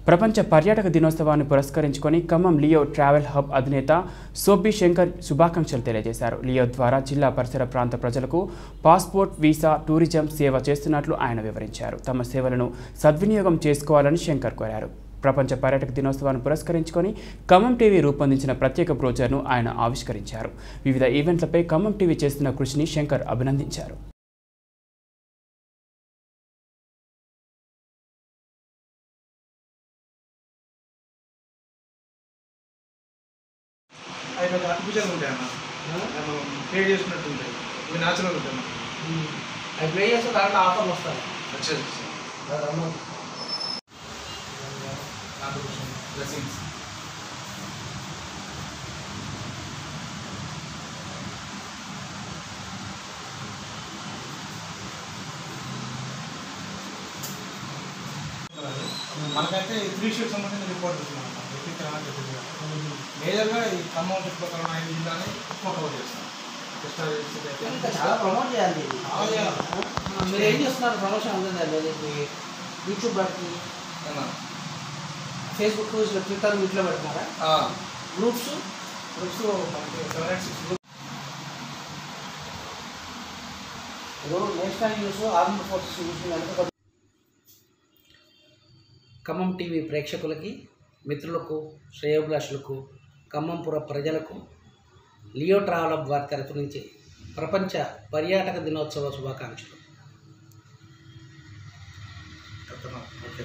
ప్రపంచ పర్యాటక దినోత్సవాన్ని పురస్కరించుకొని ఖమ్మం లియో ట్రావెల్ హబ్ అధినేత సోబి శంకర్ శుభాకాంక్షలు తెలియజేశారు లియో ద్వారా జిల్లా పరిసర ప్రాంత ప్రజలకు పాస్పోర్ట్ వీసా టూరిజం సేవ చేస్తున్నట్లు ఆయన వివరించారు తమ సేవలను సద్వినియోగం చేసుకోవాలని శంకర్ కోరారు ప్రపంచ పర్యాటక దినోత్సవాన్ని పురస్కరించుకొని ఖమ్మం టీవీ రూపొందించిన ప్రత్యేక బ్రోచర్ను ఆయన ఆవిష్కరించారు వివిధ ఈవెంట్లపై ఖమ్మం టీవీ చేస్తున్న కృషిని శంకర్ అభినందించారు అవి కొంచెం ఆర్టిఫిషియల్ ఉంటాయి అన్న మనం క్రియేట్ చేసుకున్నట్టు ఉంటాయి ఇవి న్యాచురల్ ఉంటాయి అన్న అవి ప్లే చేస్తే దాంట్లో ఆఫర్లు వస్తాయి వచ్చేది నాకు బ్లెస్సింగ్స్ మనకైతే ఈ త్రీ షీట్ సంబంధించిన రిపోర్ట్ ఇస్తున్నాం మేజర్గా ఈ ఖమ్మం చుట్టుపక్కల ఉన్న ఐదు జిల్లాని ఎక్కువ కవర్ చేస్తాం కృష్ణా డిస్ట్రిక్ట్ అయితే ఇంకా చాలా ప్రమోట్ చేయాలి ఇది. చాలా చేయాలి. ఆ, మీరు ఏం చేస్తున్నారు ప్రమోషన్ ఉందండి అది యూట్యూబ్ బట్టి అన్నా. ఫేస్బుక్ ఇట్లా ట్విట్టర్ వీటిలో పెడుతున్నారా ఆ, గ్రూప్స్ గ్రూప్స్ మనకి seven eight six groups national news army forces news కనుక ఖమ్మం టీవీ ప్రేక్షకులకి మిత్రులకు శ్రేయోభిలాషులకు ఖమ్మంపుర ప్రజలకు లియో ట్రావెల్ వారి తరఫు నుంచి ప్రపంచ పర్యాటక దినోత్సవ శుభాకాంక్షలు ఓకే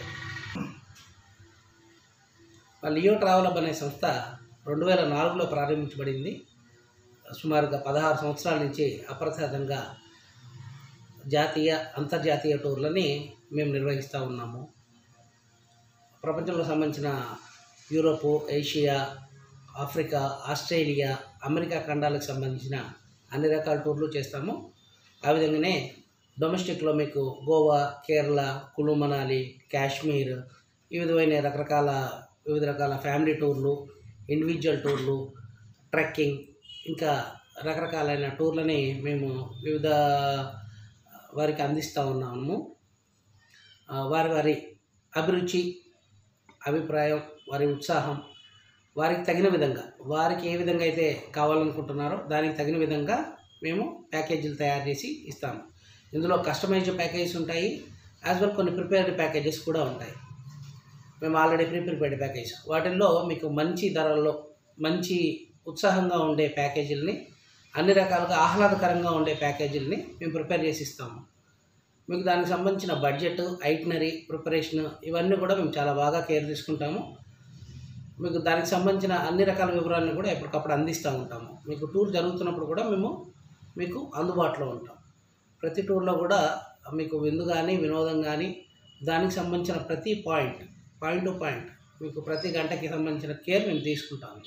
ఆ లియో ట్రావెల్ హబ్ అనే సంస్థ రెండు వేల నాలుగులో ప్రారంభించబడింది సుమారుగా పదహారు సంవత్సరాల నుంచి అప్రసాదంగా జాతీయ అంతర్జాతీయ టూర్లని మేము నిర్వహిస్తూ ఉన్నాము ప్రపంచంలో సంబంధించిన Europe Asia Africa Australia America ఖండాలకు సంబంధించిన అన్ని రకాల టూర్లు చేస్తాము ఆ విధంగానే డొమెస్టిక్లో మీకు గోవా కేరళ కులు మనాలి కాశ్మీర్ ఈ విధమైన రకరకాల వివిధ రకాల ఫ్యామిలీ టూర్లు ఇండివిజువల్ టూర్లు ట్రెక్కింగ్ ఇంకా రకరకాలైన టూర్లని మేము వివిధ వారికి అందిస్తూ ఉన్నాము ఆ, వారి వారి అభిరుచి అభిప్రాయం వారి ఉత్సాహం వారికి తగిన విధంగా వారికి ఏ విధంగా అయితే కావాలనుకుంటున్నారో దానికి తగిన విధంగా మేము ప్యాకేజీలు తయారు చేసి ఇస్తాము ఇందులో కస్టమైజ్డ్ ప్యాకేజెస్ ఉంటాయి యాజ్ వెల్ కొన్ని ప్రిపేర్డ్ ప్యాకేజెస్ కూడా ఉంటాయి మేము ఆల్రెడీ ప్రీ ప్రిపేర్డ్ ప్యాకేజ్ వాటిల్లో మీకు మంచి ధరల్లో మంచి ఉత్సాహంగా ఉండే ప్యాకేజీలని అన్ని రకాలుగా ఆహ్లాదకరంగా ఉండే ప్యాకేజీలని మేము ప్రిపేర్ చేసి ఇస్తాము మీకు దానికి సంబంధించిన బడ్జెట్ ఐటనరీ ప్రిపరేషన్ ఇవన్నీ కూడా మేము చాలా బాగా కేర్ తీసుకుంటాము మీకు దానికి సంబంధించిన అన్ని రకాల వివరాలను కూడా ఎప్పటికప్పుడు అందిస్తూ ఉంటాము మీకు టూర్ జరుగుతున్నప్పుడు కూడా మేము మీకు అందుబాటులో ఉంటాం ప్రతి టూర్లో కూడా మీకు విందు కానీ వినోదం కానీ దానికి సంబంధించిన ప్రతి పాయింట్ పాయింట్ టు పాయింట్ మీకు ప్రతి గంటకి సంబంధించిన కేర్ మేము తీసుకుంటాము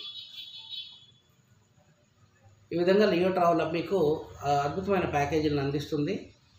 ఈ విధంగా లియో ట్రావెల్ హబ్ మీకు ఆ, అద్భుతమైన ప్యాకేజీలను అందిస్తుంది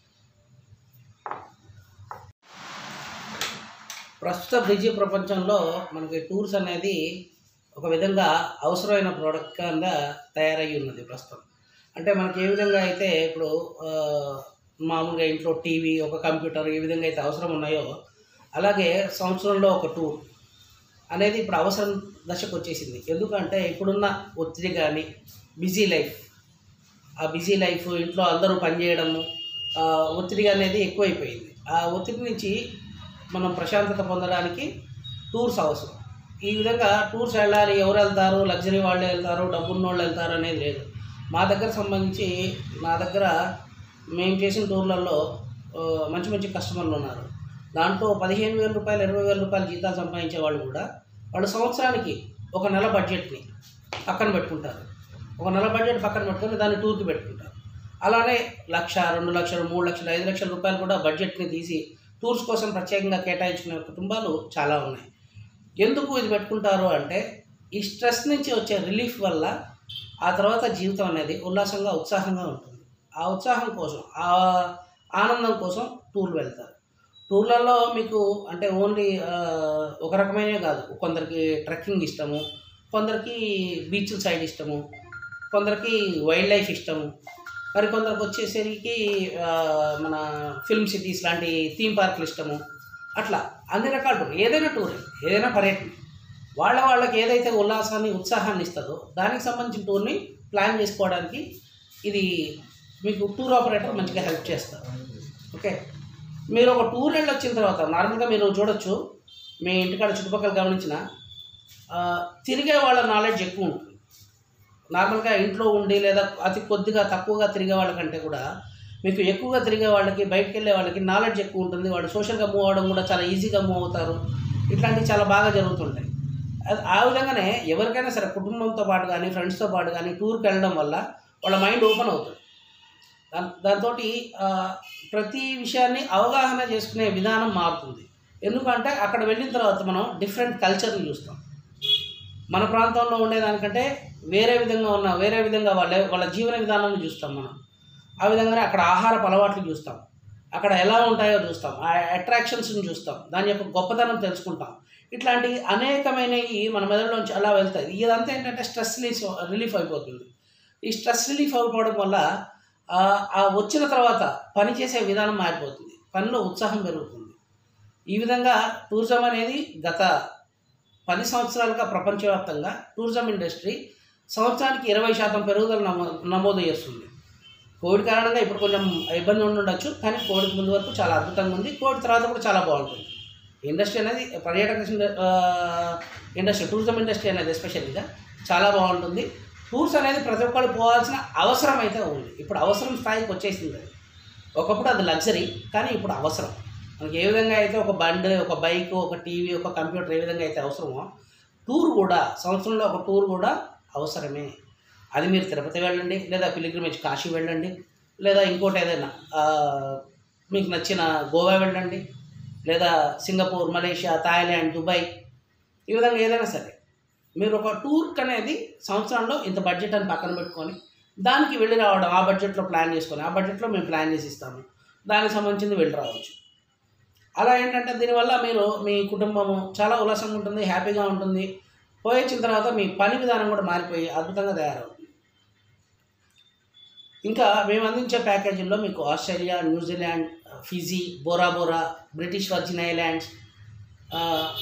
ప్రస్తుత బిజీ ప్రపంచంలో మనకి టూర్స్ అనేది ఒక విధంగా అవసరమైన ప్రోడక్ట్ కింద తయారయ్యి ఉన్నది ప్రస్తుతం అంటే మనకి ఏ విధంగా అయితే ఇప్పుడు ఆ, మామూలుగా ఇంట్లో టీవీ ఒక కంప్యూటర్ ఏ విధంగా అయితే అవసరం ఉన్నాయో అలాగే సంవత్సరంలో ఒక టూర్ అనేది ఇప్పుడు అవసరం దశకు వచ్చేసింది ఎందుకంటే ఇప్పుడున్న ఒత్తిడి కానీ బిజీ లైఫ్ ఆ బిజీ లైఫ్ ఇంట్లో అందరూ పనిచేయడము ఆ, ఒత్తిడి అనేది ఎక్కువైపోయింది ఆ ఒత్తిడి నుంచి మనం ప్రశాంతత పొందడానికి టూర్స్ అవసరం ఈ విధంగా టూర్స్ వెళ్ళాలి ఎవరు వెళ్తారు లగ్జరీ వాళ్ళు వెళ్తారు డబ్బున్న వాళ్ళు వెళ్తారు అనేది లేదు మా దగ్గర సంబంధించి నా దగ్గర మేము చేసిన టూర్లలో ఆ, మంచి మంచి కస్టమర్లు ఉన్నారు దాంట్లో పదిహేను వేల రూపాయలు ఇరవై వేల రూపాయలు జీతాలు సంపాదించే వాళ్ళు కూడా వాళ్ళు సంవత్సరానికి ఒక నెల బడ్జెట్ని పక్కన పెట్టుకుంటారు ఒక నెల బడ్జెట్ పక్కన పెట్టుకొని దాన్ని టూర్కి పెట్టుకుంటారు అలానే లక్ష రెండు లక్షలు మూడు లక్షలు ఐదు లక్షల రూపాయలు కూడా బడ్జెట్ని తీసి టూర్స్ కోసం ప్రత్యేకంగా కేటాయించుకునే కుటుంబాలు చాలా ఉన్నాయి ఎందుకు ఇది పెట్టుకుంటారు అంటే ఈ స్ట్రెస్ నుంచి వచ్చే రిలీఫ్ వల్ల ఆ తర్వాత జీవితం అనేది ఉల్లాసంగా ఉత్సాహంగా ఉంటుంది ఆ ఉత్సాహం కోసం ఆ ఆనందం కోసం టూర్లు వెళ్తారు టూర్లలో మీకు అంటే ఓన్లీ ఒక రకమైనవి కాదు కొందరికి ట్రెక్కింగ్ ఇష్టము కొందరికి బీచ్ సైడ్ ఇష్టము కొందరికి వైల్డ్ లైఫ్ ఇష్టము మరి కొందరికి వచ్చేసరికి ఆ, మన ఫిల్మ్ సిటీస్ లాంటి థీమ్ పార్కులు ఇష్టము అట్లా అన్ని రకాల టూర్ ఏదైనా టూర్ ఏదైనా పర్యటన వాళ్ళ వాళ్ళకి ఏదైతే ఉల్లాసాన్ని ఉత్సాహాన్ని ఇస్తుందో దానికి సంబంధించిన టూర్ని ప్లాన్ చేసుకోవడానికి ఇది మీకు టూర్ ఆపరేటర్ మంచిగా హెల్ప్ చేస్తారు ఓకే మీరు ఒక టూర్ వెళ్ళి వచ్చిన తర్వాత నార్మల్గా మీరు చూడొచ్చు మీ ఇంటికాడ చుట్టుపక్కల గమనించిన ఆ, తిరిగే వాళ్ళ నాలెడ్జ్ ఎక్కువ ఉంటుంది నార్మల్గా ఇంట్లో ఉండి లేదా అతి కొద్దిగా తక్కువగా తిరిగే వాళ్ళకంటే కూడా మీకు ఎక్కువగా తిరిగే వాళ్ళకి బయటకు వెళ్ళే వాళ్ళకి నాలెడ్జ్ ఎక్కువ ఉంటుంది వాళ్ళు సోషల్గా మూవ్ అవ్వడం కూడా చాలా ఈజీగా మూవ్ అవుతారు ఇట్లాంటివి చాలా బాగా జరుగుతుంటాయి అది ఆ విధంగానే ఎవరికైనా సరే కుటుంబంతో పాటు కానీ ఫ్రెండ్స్తో పాటు కానీ టూర్కి వెళ్ళడం వల్ల వాళ్ళ మైండ్ ఓపెన్ అవుతుంది దాని దాంతో ప్రతి విషయాన్ని అవగాహన చేసుకునే విధానం మారుతుంది ఎందుకంటే అక్కడ వెళ్ళిన తర్వాత మనం డిఫరెంట్ కల్చర్ని చూస్తాం మన ప్రాంతంలో ఉండేదానికంటే వేరే విధంగా ఉన్న వేరే విధంగా వాళ్ళ వాళ్ళ జీవన విధానాన్ని చూస్తాం మనం ఆ విధంగానే అక్కడ ఆహారపు అలవాట్లు చూస్తాం అక్కడ ఎలా ఉంటాయో చూస్తాం ఆ అట్రాక్షన్స్ని చూస్తాం దాని యొక్క గొప్పతనం తెలుసుకుంటాం ఇట్లాంటి అనేకమైనవి మన మెదడులోంచి అలా వెళ్తాయి ఇదంతా ఏంటంటే స్ట్రెస్ రిలీఫ్ రిలీఫ్ అయిపోతుంది ఈ స్ట్రెస్ రిలీఫ్ అయిపోవడం వల్ల ఆ ఆ వచ్చిన తర్వాత పని చేసే విధానం మారిపోతుంది పనిలో ఉత్సాహం పెరుగుతుంది ఈ విధంగా టూరిజం అనేది గత పది సంవత్సరాలుగా ప్రపంచవ్యాప్తంగా టూరిజం ఇండస్ట్రీ సంవత్సరానికి ఇరవై శాతం పెరుగుదల నమో నమోదు చేస్తుంది కోవిడ్ కారణంగా ఇప్పుడు కొంచెం ఇబ్బంది ఉండి ఉండొచ్చు కానీ కోవిడ్ ముందు వరకు చాలా అద్భుతంగా ఉంది కోవిడ్ తర్వాత కూడా చాలా బాగుంటుంది ఇండస్ట్రీ అనేది పర్యాటక ఇండ- ఆ, ఇండస్ట్రీ టూరిజం ఇండస్ట్రీ అనేది ఎస్పెషల్గా చాలా బాగుంటుంది టూర్స్ అనేది ప్రతి ఒక్కళ్ళు పోవాల్సిన అవసరం అయితే ఉంది ఇప్పుడు అవసరం స్థాయికి వచ్చేసింది అది ఒకప్పుడు అది లగ్జరీ కానీ ఇప్పుడు అవసరం మనకి ఏ విధంగా అయితే ఒక బండి ఒక బైక్ ఒక టీవీ ఒక కంప్యూటర్ ఏ విధంగా అయితే అవసరమో టూర్ కూడా సంవత్సరంలో ఒక టూర్ కూడా అవసరమే అది మీరు తిరుపతి వెళ్ళండి లేదా పిలిగ్రిమేజ్ కాశీ వెళ్ళండి లేదా ఇంకోటి ఏదైనా ఆ, మీకు నచ్చిన గోవా వెళ్ళండి లేదా సింగపూర్ మలేషియా థాయిలాండ్ దుబాయ్ ఈ విధంగా ఏదైనా సరే మీరు ఒక టూర్కి అనేది సంవత్సరంలో ఇంత బడ్జెట్ అని పక్కన పెట్టుకొని దానికి వెళ్ళి రావడం ఆ బడ్జెట్లో ప్లాన్ చేసుకొని ఆ బడ్జెట్లో మేము ప్లాన్ చేసి ఇస్తాము దానికి సంబంధించింది వెళ్ళి రావచ్చు అలా ఏంటంటే దీనివల్ల మీరు మీ కుటుంబము చాలా ఉల్లాసంగా ఉంటుంది హ్యాపీగా ఉంటుంది పోయి వచ్చిన తర్వాత మీ పని విధానం కూడా మారిపోయి అద్భుతంగా తయారవుతుంది ఇంకా మేము అందించే ప్యాకేజీల్లో మీకు Australia New Zealand Fiji Bora Bora British Virgin Islands ఆ,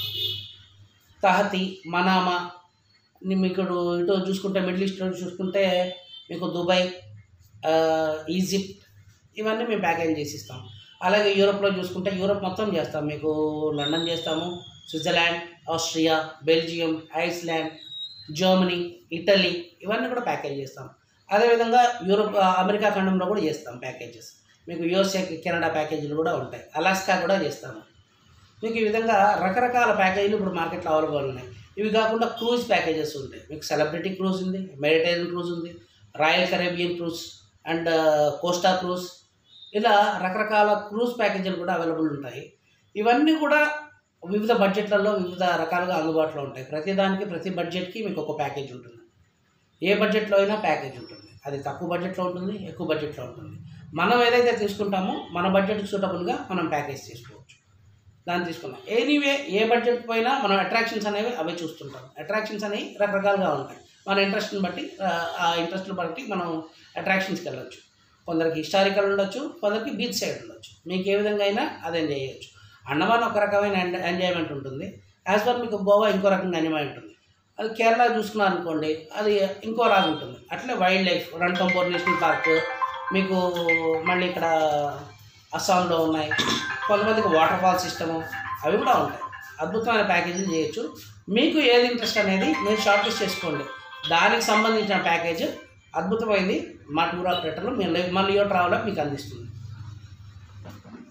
తహతి మనామా ని- మీకు ఇటు చూసుకుంటే మిడిల్ ఈస్ట్ చూసుకుంటే మీకు దుబాయ్ ఆ, ఈజిప్ట్ ఇవన్నీ మేము ప్యాకేజ్ చేసి ఇస్తాం అలాగే యూరోప్లో చూసుకుంటే యూరోప్ మొత్తం చేస్తాం మీకు లండన్ చేస్తాము Switzerland Austria Belgium Iceland Germany Italy ఇవన్నీ కూడా ప్యాకేజ్ చేస్తాం అదేవిధంగా యూరోప్ ఆ, అమెరికా ఖండంలో కూడా చేస్తాం ప్యాకేజెస్ మీకు యూఎస్ఏ కెనడా ప్యాకేజీలు కూడా ఉంటాయి అలాస్కా కూడా చేస్తాము మీకు ఈ విధంగా రకరకాల ప్యాకేజీలు ఇప్పుడు మార్కెట్లో అవైలబుల్ ఉన్నాయి ఇవి కాకుండా క్రూజ్ ప్యాకేజెస్ ఉంటాయి మీకు సెలబ్రిటీ క్రూజ్ ఉంది మెడిటేరియన్ క్రూజ్ ఉంది Royal Caribbean cruise and Costa cruise ఇలా రకరకాల క్రూజ్ ప్యాకేజీలు కూడా అవైలబుల్ ఉంటాయి ఇవన్నీ కూడా వివిధ బడ్జెట్లలో వివిధ రకాలుగా అందుబాటులో ఉంటాయి ప్రతి దానికి ప్రతి బడ్జెట్కి మీకు ఒక ప్యాకేజ్ ఉంటుంది ఏ బడ్జెట్లో అయినా ప్యాకేజ్ ఉంటుంది అది తక్కువ బడ్జెట్లో ఉంటుంది ఎక్కువ బడ్జెట్లో ఉంటుంది మనం ఏదైతే తీసుకుంటామో మన బడ్జెట్కి సూటబుల్గా మనం ప్యాకేజ్ తీసుకోవచ్చు దాన్ని తీసుకున్నాం ఎనీవే ఏ బడ్జెట్ పోయినా మనం అట్రాక్షన్స్ అనేవి అవే చూస్తుంటాం అట్రాక్షన్స్ అనేవి రకరకాలుగా ఉంటాయి మన ఇంట్రెస్ట్ని బట్టి ఆ, ఆ ఇంట్రెస్ట్ని బట్టి మనం అట్రాక్షన్స్కి వెళ్ళొచ్చు కొందరికి హిస్టారికల్ ఉండొచ్చు కొందరికి బీచ్ సైడ్ ఉండొచ్చు మీకు ఏ విధంగా అయినా అది ఎంజాయ్ చేయొచ్చు అండమాన్ ఒక రకమైన ఎండ- ఎంజాయ్మెంట్ ఉంటుంది యాజ్ పర్ మీకు గోవా ఇంకో రకంగా ఎంజాయ్ ఉంటుంది అది కేరళ చూసుకున్నారు అనుకోండి అది ఇంకో లాగా ఉంటుంది అట్లే wildlife Ranthambore national park మీకు మళ్ళీ ఇక్కడ అస్సాంలో ఉన్నాయి కొంతమందికి వాటర్ ఫాల్ సిస్టము అవి కూడా ఉంటాయి అద్భుతమైన ప్యాకేజీలు చేయొచ్చు మీకు ఏది ఇంట్రెస్ట్ అనేది మీరు షార్ట్ లిస్ట్ చేసుకోండి దానికి సంబంధించిన ప్యాకేజ్ అద్భుతమైంది మా టూర్ ఆపరేటర్లు మీ మా లియో ట్రావెలర్ మీకు అందిస్తుంది